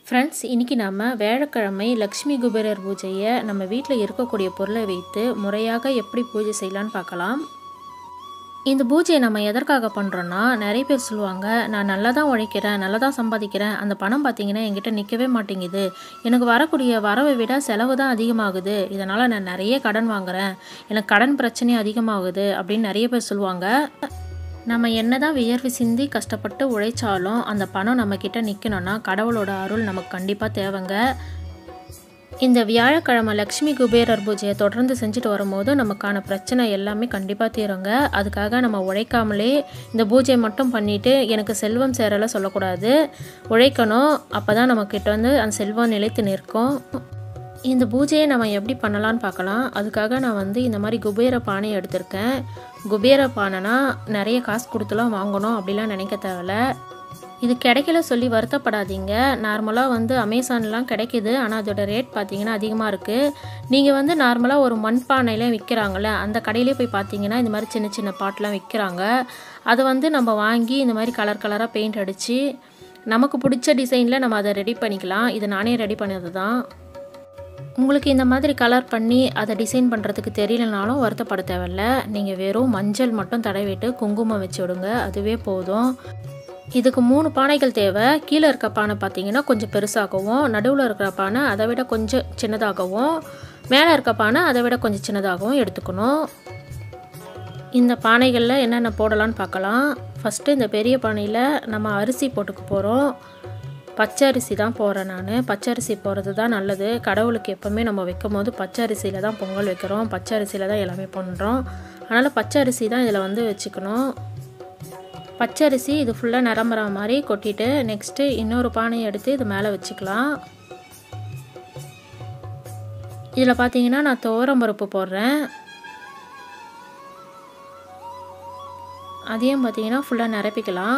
friends இன்றைக்கி நம்ம வேழக்கிழமை லக்ஷ்மி குபேரர் பூஜையை நம்ம வீட்டில் இருக்கக்கூடிய பொருளை வைத்து முறையாக எப்படி பூஜை செய்யலான்னு பார்க்கலாம் இந்த பூஜையை நம்ம எதற்காக பண்ணுறோன்னா நிறைய பேர் சொல்லுவாங்க நான் நல்லா தான் உழைக்கிறேன் நல்லா தான் சம்பாதிக்கிறேன் அந்த பணம் பார்த்தீங்கன்னா என்கிட்ட நிற்கவே மாட்டேங்குது எனக்கு வரக்கூடிய வரவை விட செலவு தான் அதிகமாகுது இதனால் நான் நிறைய கடன் வாங்குறேன் எனக்கு கடன் பிரச்சனை அதிகமாகுது அப்படின்னு நிறைய பேர் சொல்லுவாங்க நம்ம என்ன தான் வியர்வு சிந்தி கஷ்டப்பட்டு உழைச்சாலும் அந்த பணம் நம்மக்கிட்ட நிற்கணும்னா கடவுளோட அருள் நமக்கு கண்டிப்பாக தேவைங்க இந்த வியாழக்கிழமை லக்ஷ்மி குபேரர் பூஜையை தொடர்ந்து செஞ்சுட்டு வரும்போது நமக்கான பிரச்சனை எல்லாமே கண்டிப்பாக தீருங்க அதுக்காக நம்ம உழைக்காமலே இந்த பூஜையை மட்டும் பண்ணிவிட்டு எனக்கு செல்வம் சேரலை சொல்லக்கூடாது உழைக்கணும் அப்போ தான் நம்மக்கிட்ட வந்து அந்த செல்வம் நிலைத்து நிற்கும் இந்த பூஜையை நம்ம எப்படி பண்ணலான்னு பார்க்கலாம் அதுக்காக நான் வந்து இந்த மாதிரி குபேர பானை எடுத்திருக்கேன் குபேர பானைனா நிறைய காசு கொடுத்துலாம் வாங்கணும் அப்படிலாம் நினைக்க தேவையில்ல இது கிடைக்கல சொல்லி வருத்தப்படாதீங்க நார்மலாக வந்து அமேசான்லாம் கிடைக்கிது ஆனால் அதோட ரேட் பார்த்தீங்கன்னா அதிகமாக இருக்குது நீங்கள் வந்து நார்மலாக ஒரு மண் பானையில விற்கிறாங்கள்ல அந்த கடையிலே போய் பார்த்தீங்கன்னா இந்த மாதிரி சின்ன சின்ன பாட்டெலாம் விற்கிறாங்க அதை வந்து நம்ம வாங்கி இந்த மாதிரி கலர் கலராக பெயிண்ட் அடித்து நமக்கு பிடிச்ச டிசைனில் நம்ம அதை ரெடி பண்ணிக்கலாம் இது நானே ரெடி பண்ணது தான் உங்களுக்கு இந்த மாதிரி கலர் பண்ணி அதை டிசைன் பண்ணுறதுக்கு தெரியலனாலும் வருத்தப்பட தேவையில்ல நீங்கள் வெறும் மஞ்சள் மட்டும் தடவிட்டு குங்குமம் வச்சு விடுங்க அதுவே போதும் இதுக்கு மூணு பானைகள் தேவை கீழே இருக்க பானை பார்த்தீங்கன்னா கொஞ்சம் பெருசாகவும் நடுவில் இருக்கிற பானை அதை விட கொஞ்சம் சின்னதாகவும் மேலே இருக்க பானை அதை விட கொஞ்சம் சின்னதாகவும் எடுத்துக்கணும் இந்த பானைகளில் என்னென்ன போடலான்னு பார்க்கலாம் ஃபஸ்ட்டு இந்த பெரிய பானையில் நம்ம அரிசி போட்டுக்க போகிறோம் பச்சை அரிசி தான் போடுறேன் நான் பச்சை அரிசி போடுறது தான் நல்லது கடவுளுக்கு எப்போவுமே நம்ம வைக்கும் போது பச்சை அரிசியில் தான் பொங்கல் வைக்கிறோம் பச்சை அரிசியில் தான் எல்லாமே பண்ணுறோம் அதனால் பச்சை அரிசி தான் இதில் வந்து வச்சுக்கணும் பச்சரிசி இது ஃபுல்லாக நிரம்புற மாதிரி கொட்டிட்டு நெக்ஸ்ட்டு இன்னொரு பானையை எடுத்து இது மேலே வச்சுக்கலாம் இதில் பார்த்தீங்கன்னா நான் துவரம் பருப்பு போடுறேன் அதையும் பார்த்தீங்கன்னா ஃபுல்லாக நிரப்பிக்கலாம்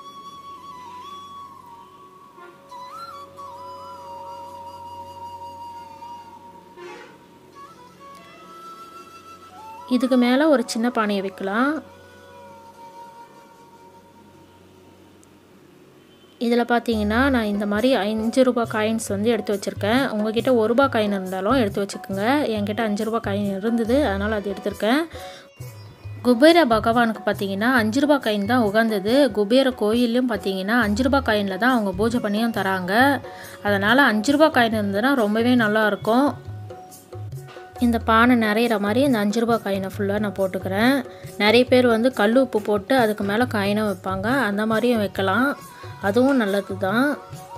இதுக்கு மேலே ஒரு சின்ன பானையை வைக்கலாம் இதில் பார்த்தீங்கன்னா நான் இந்த மாதிரி அஞ்சு ரூபா காயின்ஸ் வந்து எடுத்து வச்சுருக்கேன் உங்ககிட்ட ஒரு ரூபா காயின் இருந்தாலும் எடுத்து வச்சுக்கோங்க என்கிட்ட அஞ்சு ரூபா காயின் இருந்தது அதனால் அது எடுத்திருக்கேன் குபேர பகவானுக்கு பார்த்தீங்கன்னா அஞ்சு ரூபா காயின் தான் உகந்தது குபேர கோயிலையும் பார்த்தீங்கன்னா அஞ்சு ரூபா காயினில் தான் அவங்க பூஜை பண்ணியும் தராங்க அதனால் அஞ்சு ரூபா காயின் இருந்ததுன்னா ரொம்பவே நல்லாயிருக்கும் இந்த பானை நிறையிற மாதிரி இந்த அஞ்சு ரூபா காயினை ஃபுல்லாக நான் போட்டுக்கிறேன் நிறைய பேர் வந்து கல் உப்பு போட்டு அதுக்கு மேலே காயினை வைப்பாங்க அந்த மாதிரியும் வைக்கலாம் அதுவும் நல்லது தான்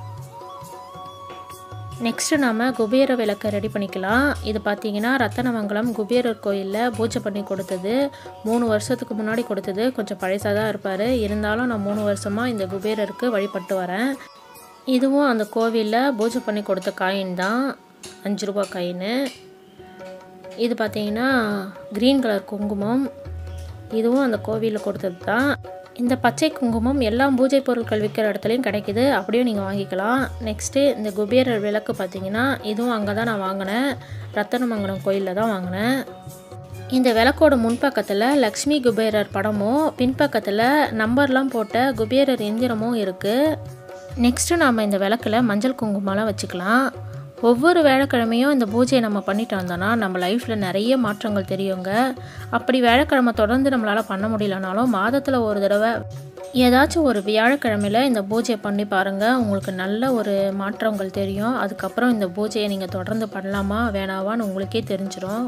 நெக்ஸ்ட்டு நம்ம குபேர விளக்கை ரெடி பண்ணிக்கலாம் இது பார்த்தீங்கன்னா ரத்தனமங்கலம் குபேரர் கோயிலில் பூஜை பண்ணி கொடுத்தது மூணு வருஷத்துக்கு முன்னாடி கொடுத்தது கொஞ்சம் பழசாக தான் இருப்பார் இருந்தாலும் நான் மூணு வருஷமாக இந்த குபேரருக்கு வழிபட்டு வரேன் இதுவும் அந்த கோவிலில் பூஜை பண்ணி கொடுத்த காயின் தான் அஞ்சு ரூபா காயின் இது பார்த்தீங்கன்னா க்ரீன் கலர் குங்குமம் இதுவும் அந்த கோவிலில் கொடுத்தது தான் இந்த பச்சை குங்குமம் எல்லா பூஜை பொருட்கள் விற்கிற இடத்துலையும் கிடைக்கிது அப்படியும் நீங்கள் வாங்கிக்கலாம் நெக்ஸ்ட்டு இந்த குபேரர் விளக்கு பார்த்தீங்கன்னா இதுவும் அங்கே தான் நான் வாங்கினேன் ரத்தனமங்கலம் கோயிலில் தான் வாங்கினேன் இந்த விளக்கோட முன்பக்கத்தில் லக்ஷ்மி குபேரர் படமும் பின்பக்கத்தில் நம்பர்லாம் போட்ட குபேரர் எந்திரமும் இருக்குது நெக்ஸ்ட்டு நாம் இந்த விளக்கில் மஞ்சள் குங்குமம்லாம் வச்சுக்கலாம் ஒவ்வொரு வேலைக்கிழமையும் இந்த பூஜையை நம்ம பண்ணிட்டு வந்தோன்னா நம்ம லைஃப்பில் நிறைய மாற்றங்கள் தெரியுங்க அப்படி வேலைக்கிழமை தொடர்ந்து நம்மளால் பண்ண முடியலனாலும் மாதத்தில் ஒரு தடவை ஏதாச்சும் ஒரு வியாழக்கிழமையில் இந்த பூஜையை பண்ணி பாருங்கள் உங்களுக்கு நல்ல ஒரு மாற்றங்கள் தெரியும் அதுக்கப்புறம் இந்த பூஜையை நீங்கள் தொடர்ந்து பண்ணலாமா வேணாவான்னு உங்களுக்கே தெரிஞ்சிடும்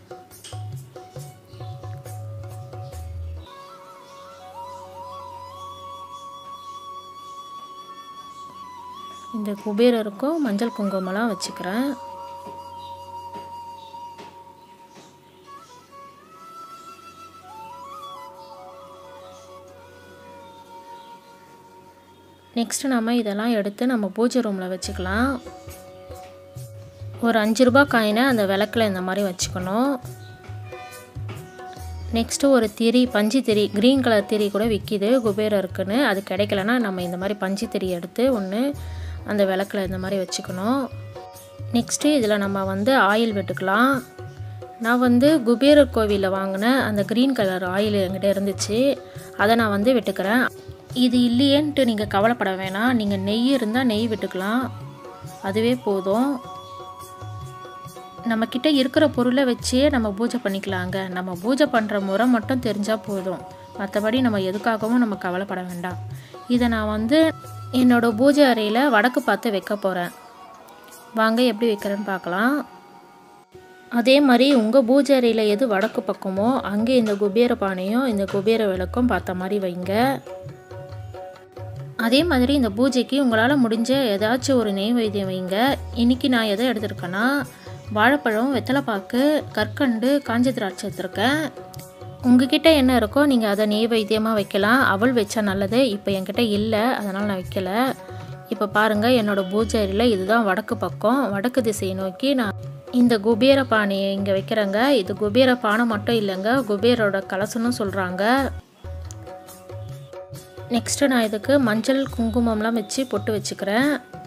இந்த குபேரருக்கும் மஞ்சள் குங்குமம்லாம் வச்சுக்கிறேன் நெக்ஸ்ட்டு நம்ம இதெல்லாம் எடுத்து நம்ம பூஜை ரூமில் வச்சுக்கலாம் ஒரு அஞ்சு ரூபா காயினை அந்த விளக்கில் இந்த மாதிரி வச்சுக்கணும் நெக்ஸ்ட்டு ஒரு திரி பஞ்சு திரி க்ரீன் கலர் திரி கூட விற்கிது குபேரருக்குன்னு அது கிடைக்கலனா நம்ம இந்த மாதிரி பஞ்சு திரி எடுத்து ஒன்று அந்த விளக்கில் இந்த மாதிரி வச்சுக்கணும் நெக்ஸ்ட்டு இதில் நம்ம வந்து ஆயில் விட்டுக்கலாம் நான் வந்து குபேரர் கோவிலில் வாங்கின அந்த க்ரீன் கலர் ஆயில் என்கிட்ட இருந்துச்சு அதை நான் வந்து விட்டுக்கிறேன் இது இல்லையேன்ட்டு நீங்கள் கவலைப்பட வேணாம் நீங்கள் நெய் இருந்தால் நெய் விட்டுக்கலாம் அதுவே போதும் நம்மக்கிட்ட இருக்கிற பொருளை வச்சே நம்ம பூஜை பண்ணிக்கலாங்க நம்ம பூஜை பண்ணுற முறை மட்டும் தெரிஞ்சால் போதும் மற்றபடி நம்ம எதுக்காகவும் நம்ம கவலைப்பட வேண்டாம் இதை நான் வந்து என்னோடய பூஜை அறையில் வடக்கு பார்த்து வைக்க போகிறேன் வாங்க எப்படி வைக்கிறேன்னு பார்க்கலாம் அதே மாதிரி உங்கள் பூஜை அறையில் எது வடக்கு பக்கமோ அங்கே இந்த குபேர பானையும் இந்த குபேர விளக்கும் பார்த்த மாதிரி வைங்க அதே மாதிரி இந்த பூஜைக்கு உங்களால் முடிஞ்ச ஏதாச்சும் ஒரு நெய்வேத்தியம் வைங்க இன்றைக்கி நான் எதை எடுத்திருக்கேன்னா வாழைப்பழம் வெத்தலைப்பாக்கு கற்கண்டு காஞ்ச திராட்சை எடுத்திருக்கேன் உங்ககிட்ட என்ன இருக்கோ நீங்கள் அதை நெய்வேத்தியமாக வைக்கலாம் அவள் வச்சா நல்லது இப்போ என்கிட்ட இல்லை அதனால் நான் வைக்கல இப்போ பாருங்கள் என்னோடய பூஜை அறையில் இதுதான் வடக்கு பக்கம் வடக்கு திசையை நோக்கி நான் இந்த குபேர பானையை இங்கே வைக்கிறேங்க இது குபேர பானை மட்டும் இல்லைங்க குபேரோட கலசன்னு சொல்கிறாங்க நெக்ஸ்ட்டு நான் இதுக்கு மஞ்சள் குங்குமம்லாம் வச்சு பொட்டு வச்சுக்கிறேன்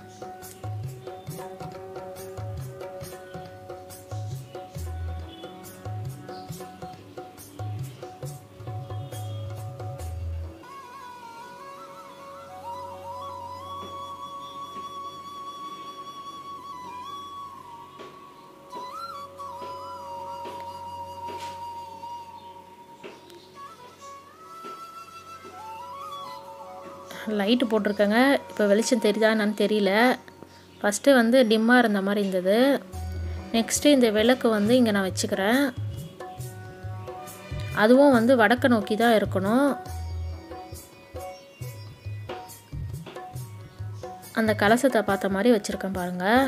லைட்டு போட்டிருக்கேங்க இப்போ வெளிச்சம் தெரியுதா என்னன்னு தெரியல ஃபஸ்ட்டு வந்து டிம்மாக இருந்த மாதிரி இருந்தது நெக்ஸ்ட்டு இந்த விளக்கு வந்து இங்கே நான் வச்சுக்கிறேன் அதுவும் வந்து வடக்கு நோக்கி தான் இருக்கணும் அந்த கலசத்தை பார்த்த மாதிரி வச்சுருக்கேன் பாருங்கள்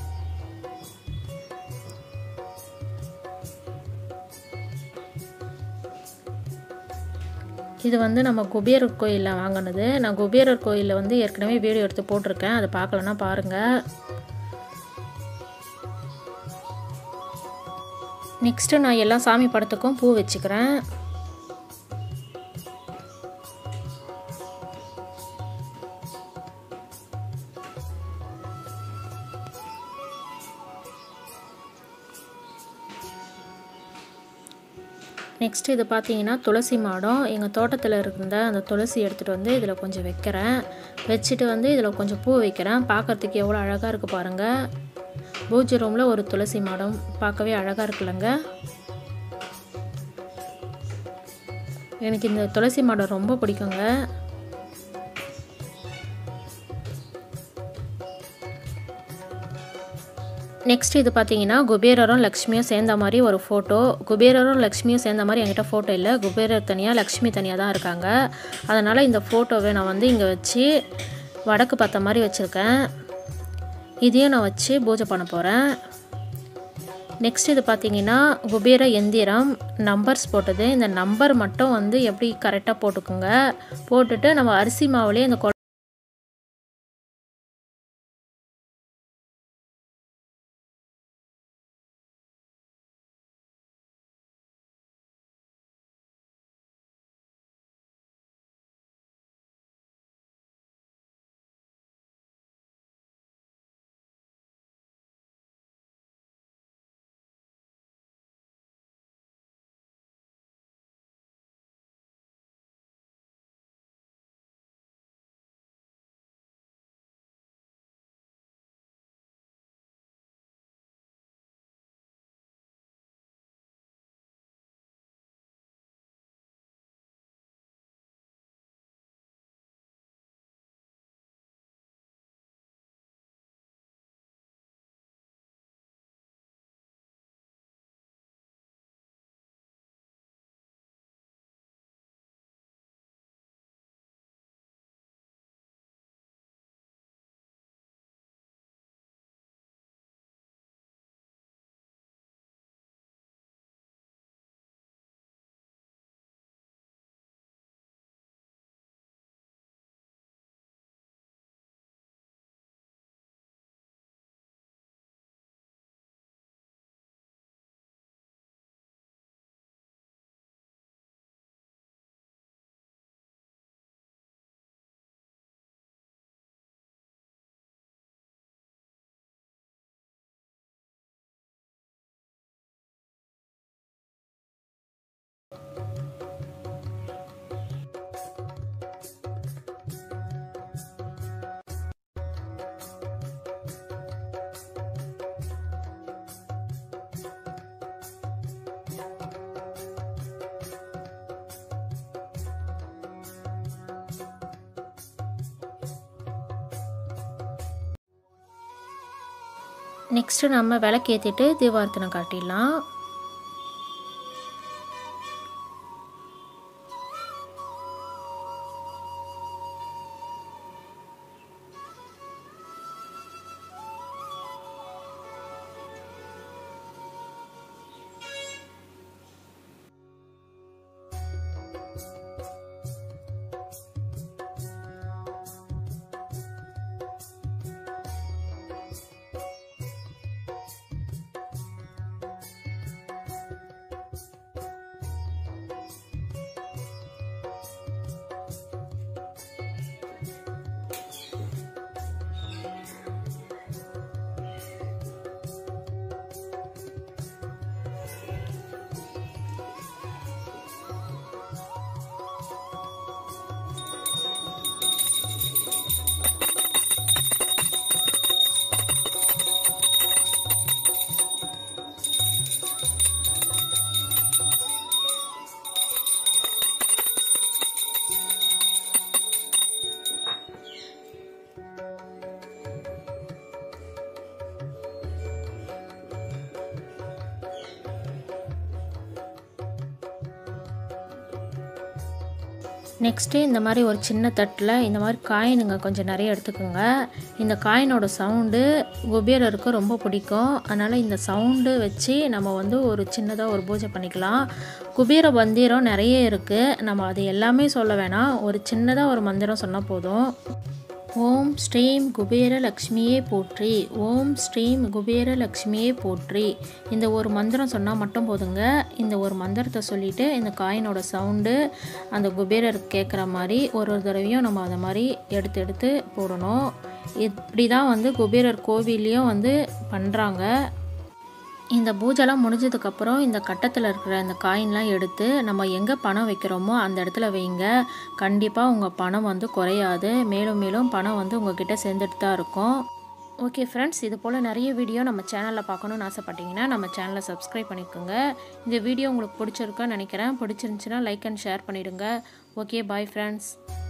இது வந்து நம்ம குபேரர் கோயிலில் வாங்கினது நான் குபேரர் கோயிலில் வந்து ஏற்கனவே வீடியோ எடுத்து போட்டிருக்கேன் அதை பார்க்கலன்னா பாருங்கள் நெக்ஸ்ட்டு நான் எல்லா சாமி படத்துக்கும் பூ வச்சுக்கிறேன் நெக்ஸ்ட் இது பார்த்தீங்கன்னா துளசி மாடம் எங்கள் தோட்டத்தில் இருந்த அந்த துளசி எடுத்துகிட்டு வந்து இதில் கொஞ்சம் வைக்கிறேன் வச்சுட்டு வந்து இதில் கொஞ்சம் பூ வைக்கிறேன் பார்க்குறதுக்கு எவ்வளோ அழகாக இருக்குது பாருங்கள் பூஜை ரூமில் ஒரு துளசி மாடம் பார்க்கவே அழகாக இருக்குல்லங்க எனக்கு இந்த துளசி மாடம் ரொம்ப பிடிக்குங்க நெக்ஸ்ட் இது பார்த்தீங்கன்னா குபேரரும் லக்ஷ்மியும் சேர்ந்த மாதிரி ஒரு ஃபோட்டோ குபேரரும் லக்ஷ்மியும் சேர்ந்த மாதிரி என்கிட்ட ஃபோட்டோ இல்லை குபேரர் தனியாக லக்ஷ்மி தனியாக தான் இருக்காங்க அதனால் இந்த ஃபோட்டோவை நான் வந்து இங்கே வச்சு வடக்கு பார்த்த மாதிரி வச்சுருக்கேன் இதையும் நான் வச்சு பூஜை பண்ண போகிறேன் நெக்ஸ்ட் இது பார்த்தீங்கன்னா குபேர எந்திரம் நம்பர்ஸ் போட்டது இந்த நம்பர் மட்டும் வந்து எப்படி கரெக்டாக போட்டுக்கோங்க போட்டுட்டு நம்ம அரிசி மாவுலேயே இந்த நெக்ஸ்ட்டு நம்ம விளக்கேற்றிட்டு தீபார்த்தனை காட்டிடலாம் நெக்ஸ்ட்டு இந்த மாதிரி ஒரு சின்ன தட்டில் இந்த மாதிரி காயினுங்க கொஞ்சம் நிறைய எடுத்துக்கோங்க இந்த காயினோட சவுண்டு குபேரருக்கு ரொம்ப பிடிக்கும் அதனால் இந்த சவுண்டு வச்சு நம்ம வந்து ஒரு சின்னதாக ஒரு பூஜை பண்ணிக்கலாம் குபேர மந்திரம் நிறைய இருக்குது நம்ம அது எல்லாமே சொல்ல வேணாம் ஒரு சின்னதாக ஒரு மந்திரம் சொன்னால் போதும் ஓம் ஸ்ரீம் குபேர லக்ஷ்மியே போற்றி ஓம் ஸ்ரீம் குபேர லக்ஷ்மியே போற்றி இந்த ஒரு மந்திரம் சொன்னால் மட்டும் போதுங்க இந்த ஒரு மந்திரத்தை சொல்லிவிட்டு இந்த காயினோட சவுண்டு அந்த குபேரர் கேட்குற மாதிரி ஒரு ஒரு தடவையும் நம்ம அதை மாதிரி எடுத்து எடுத்து போடணும் இப்படி தான் வந்து குபேரர் கோவில்லையும் வந்து பண்ணுறாங்க இந்த பூஜைலாம் முடிஞ்சதுக்கப்புறம் இந்த கட்டத்தில் இருக்கிற இந்த காயின்லாம் எடுத்து நம்ம எங்கே பணம் வைக்கிறோமோ அந்த இடத்துல வைங்க கண்டிப்பாக உங்கள் பணம் வந்து குறையாது மேலும் மேலும் பணம் வந்து உங்ககிட்ட சேர்ந்துட்டு தான் இருக்கும் ஓகே ஃப்ரெண்ட்ஸ் இது போல் நிறைய வீடியோ நம்ம சேனலில் பார்க்கணுன்னு ஆசைப்பட்டீங்கன்னா நம்ம சேனலை சப்ஸ்கிரைப் பண்ணிக்கோங்க இந்த வீடியோ உங்களுக்கு பிடிச்சிருக்குன்னு நினைக்கிறேன் பிடிச்சிருந்துச்சின்னா லைக் அண்ட் ஷேர் பண்ணிவிடுங்க ஓகே பாய் ஃப்ரெண்ட்ஸ்